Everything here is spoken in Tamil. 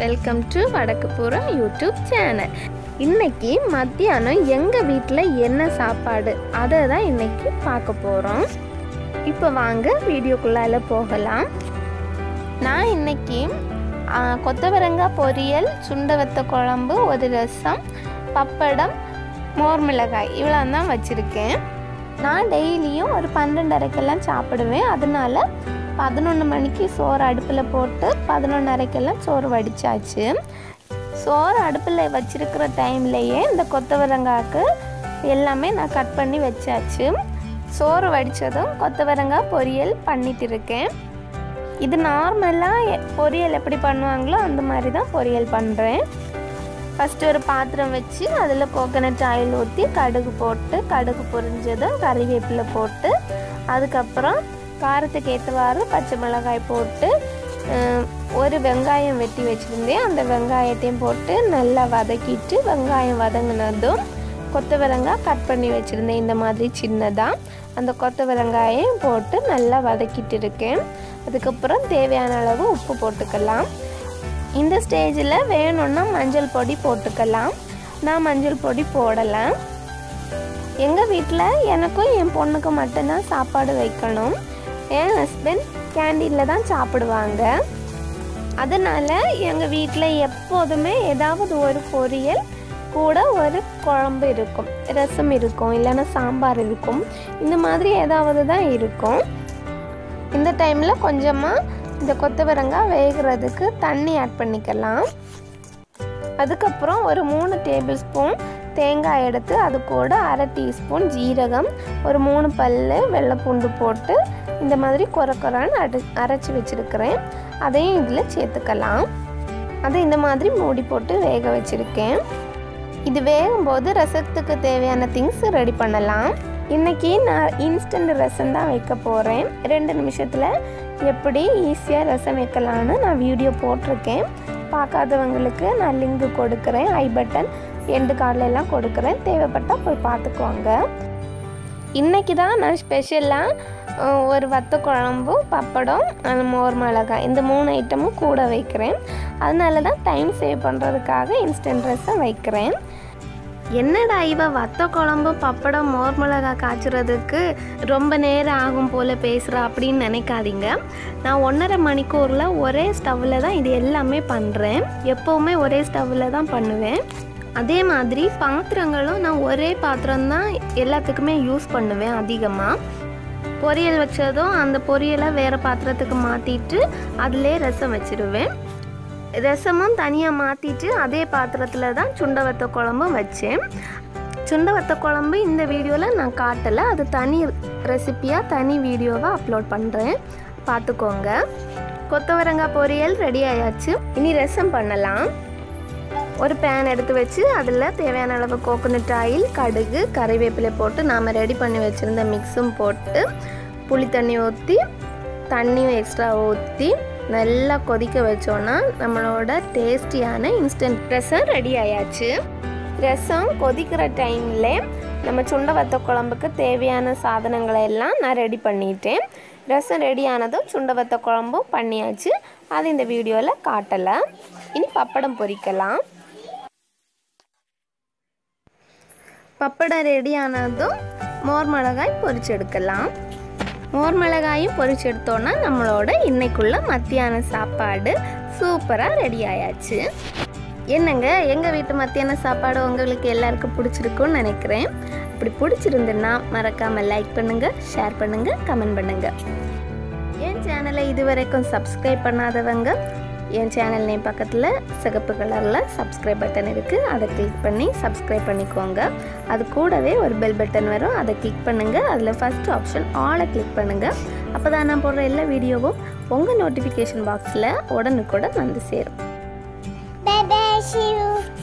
Welcome to Vadakkuppuram YouTube channel இன்னைக்கு மத்தியானம் எங்கள் வீட்டில் என்ன சாப்பாடு அதை தான் இன்னைக்கு பார்க்க போகிறோம் இப்போ வாங்க வீடியோக்குள்ளால போகலாம் நான் இன்னைக்கு ஆ, கொத்தவரங்காய் பொரியல் சுண்டவத்த குழம்பு ஒரு ரசம் பப்படம் மோர் மிளகாய் இவ்வளோ தான் வச்சுருக்கேன் நான் டெய்லியும் ஒரு பன்னெண்டரைக்கெல்லாம் சாப்பிடுவேன் அதனால பதினொன்று மணிக்கு சோறு அடுப்பில் போட்டு பதினொன்றரைக்கெல்லாம் சோறு வடித்தாச்சு சோறு அடுப்பில் வச்சிருக்கிற டைம்லேயே இந்த கொத்தவரங்காய்க்கு எல்லாமே நான் கட் பண்ணி வச்சாச்சு சோறு வடித்ததும் கொத்தவரங்காய் பொரியல் பண்ணிட்டு இருக்கேன் இது நார்மலாக பொரியல் எப்படி பண்ணுவாங்களோ அந்த மாதிரி தான் பொரியல் பண்ணுறேன் ஃபஸ்ட்டு ஒரு பாத்திரம் வச்சு அதில் கோகனட் ஆயில் ஊற்றி கடுகு போட்டு கடுகு பொரிஞ்சதும் கறிவேப்பிலை போட்டு அதுக்கப்புறம் காரத்துக்கு ஏற்றவாறு பச்சை மிளகாய் போட்டு அஹ், ஒரு வெங்காயம் வெட்டி வச்சுருந்தேன் அந்த வெங்காயத்தையும் போட்டு நல்லா வதக்கிட்டு வெங்காயம் வதங்கினதும் கொத்தவரங்காய் கட் பண்ணி வச்சுருந்தேன் இந்த மாதிரி சின்னதாக அந்த கொத்தவரங்காயம் போட்டு நல்லா வதக்கிட்டு இருக்கேன் அதுக்கப்புறம் தேவையான அளவு உப்பு போட்டுக்கலாம் இந்த ஸ்டேஜில் வேணும்னா மஞ்சள் பொடி போட்டுக்கலாம் நான் மஞ்சள் பொடி போடலாம் எங்கள் வீட்டில் எனக்கும் என் பொண்ணுக்கும் மட்டும்தான் சாப்பாடு வைக்கணும் என் ஹஸ்பண்ட் கேண்டீனில் தான் சாப்பிடுவாங்க அதனால் எங்கள் வீட்டில் எப்போதுமே ஏதாவது ஒரு பொரியல் கூட ஒரு குழம்பு இருக்கும் ரசம் இருக்கும் இல்லைன்னா சாம்பார் இருக்கும் இந்த மாதிரி ஏதாவது தான் இருக்கும் இந்த டைமில் கொஞ்சமாக இந்த கொத்தவரங்காய் வேகிறதுக்கு தண்ணி ஆட் பண்ணிக்கலாம் அதுக்கப்புறம் ஒரு மூணு டேபிள் ஸ்பூன் தேங்காய் எடுத்து அது கூட அரை டீஸ்பூன் ஜீரகம் ஒரு மூணு பல் வெள்ளைப்பூண்டு போட்டு இந்த மாதிரி குறை குறைன்னு அடி அரைச்சி வச்சுருக்கிறேன் அதையும் இதில் சேர்த்துக்கலாம் அதை இந்த மாதிரி மூடி போட்டு வேக வச்சுருக்கேன் இது வேகும்போது ரசத்துக்கு தேவையான திங்ஸ் ரெடி பண்ணலாம் இன்றைக்கி நான் இன்ஸ்டன்ட் ரசம் தான் வைக்க போகிறேன் ரெண்டு நிமிஷத்தில் எப்படி ஈஸியாக ரசம் வைக்கலான்னு நான் வீடியோ போட்டிருக்கேன் பார்க்காதவங்களுக்கு நான் லிங்க் கொடுக்குறேன் ஐ பட்டன் எண்டு கார்டில் எல்லாம் கொடுக்குறேன் தேவைப்பட்டால் போய் பார்த்துக்கோங்க இன்றைக்கி தான் நான் ஸ்பெஷலாக ஒரு வத்த குழம்பும் பப்படம் அந்த மோர் மிளகாய் இந்த மூணு ஐட்டமும் கூட வைக்கிறேன் அதனால தான் டைம் சேவ் பண்ணுறதுக்காக இன்ஸ்டன்ட் ரசம் வைக்கிறேன் என்னடா இவ வத்த குழம்பு பப்படம் மோர் மிளகாய் காய்ச்சறதுக்கு ரொம்ப நேரம் ஆகும் போல் பேசுகிறா அப்படின்னு நினைக்காதீங்க நான் ஒன்றரை மணிக்கூரில் ஒரே ஸ்டவ்வில் தான் இது எல்லாமே பண்ணுறேன் எப்போவுமே ஒரே ஸ்டவ்வில் தான் பண்ணுவேன் அதே மாதிரி பாத்திரங்களும் நான் ஒரே பாத்திரம் தான் எல்லாத்துக்குமே யூஸ் பண்ணுவேன் அதிகமாக பொரியல் வச்சதும் அந்த பொரியலை வேறு பாத்திரத்துக்கு மாற்றிட்டு அதிலே ரசம் வச்சிருவேன் ரசமும் தனியாக மாற்றிட்டு அதே பாத்திரத்தில் தான் சுண்டவத்த குழம்பும் வச்சேன் சுண்டவத்த குழம்பு இந்த வீடியோவில் நான் காட்டலை அது தனி ரெசிப்பியாக தனி வீடியோவாக அப்லோட் பண்ணுறேன் பார்த்துக்கோங்க கொத்தவரங்காய் பொரியல் ரெடி ஆயாச்சு இனி ரசம் பண்ணலாம் ஒரு பேன் எடுத்து வச்சு அதில் தேவையான அளவு கோகோனட் ஆயில் கடுகு கறிவேப்பிலை போட்டு நாம் ரெடி பண்ணி வச்சுருந்த மிக்ஸும் போட்டு புளி தண்ணி ஊற்றி தண்ணியும் எக்ஸ்ட்ரா ஊற்றி நல்லா கொதிக்க வச்சோன்னா நம்மளோட டேஸ்டியான இன்ஸ்டன்ட் ரசம் ரெடி ஆயாச்சு ரசம் கொதிக்கிற டைமில் நம்ம சுண்ட வத்த குழம்புக்கு தேவையான சாதனங்களை எல்லாம் நான் ரெடி பண்ணிட்டேன் ரசம் ரெடி ஆனதும் சுண்ட வத்த குழம்பும் பண்ணியாச்சு அது இந்த வீடியோவில் காட்டலை இனி பப்படம் பொரிக்கலாம் பப்படம் ரெடி ஆனதும் மோர் மிளகாய் பொரிச்சு எடுக்கலாம் மோர் மிளகாயும் பொரிச்சு எடுத்தோன்னா நம்மளோட இன்னைக்குள்ள மத்தியான சாப்பாடு சூப்பராக ரெடி ஆயாச்சு என்னங்க எங்கள் வீட்டு மத்தியான சாப்பாடு உங்களுக்கு எல்லாருக்கும் பிடிச்சிருக்குன்னு நினைக்கிறேன் அப்படி பிடிச்சிருந்துன்னா மறக்காமல் லைக் பண்ணுங்கள் ஷேர் பண்ணுங்கள் கமெண்ட் பண்ணுங்கள் என் சேனலை இதுவரைக்கும் சப்ஸ்கிரைப் பண்ணாதவங்க என் சேனல் நேம் பக்கத்தில் சிகப்பு கலரில் சப்ஸ்கிரைப் பட்டன் இருக்குது அதை கிளிக் பண்ணி சப்ஸ்கிரைப் பண்ணிக்கோங்க அது கூடவே ஒரு பெல் பட்டன் வரும் அதை கிளிக் பண்ணுங்கள் அதில் ஃபஸ்ட் ஆப்ஷன் ஆலை கிளிக் பண்ணுங்கள் அப்போ தான் நான் போடுற எல்லா வீடியோவும் உங்கள் நோட்டிஃபிகேஷன் பாக்ஸில் உடனுக்குடன் வந்து சேரும் Bebe, see you.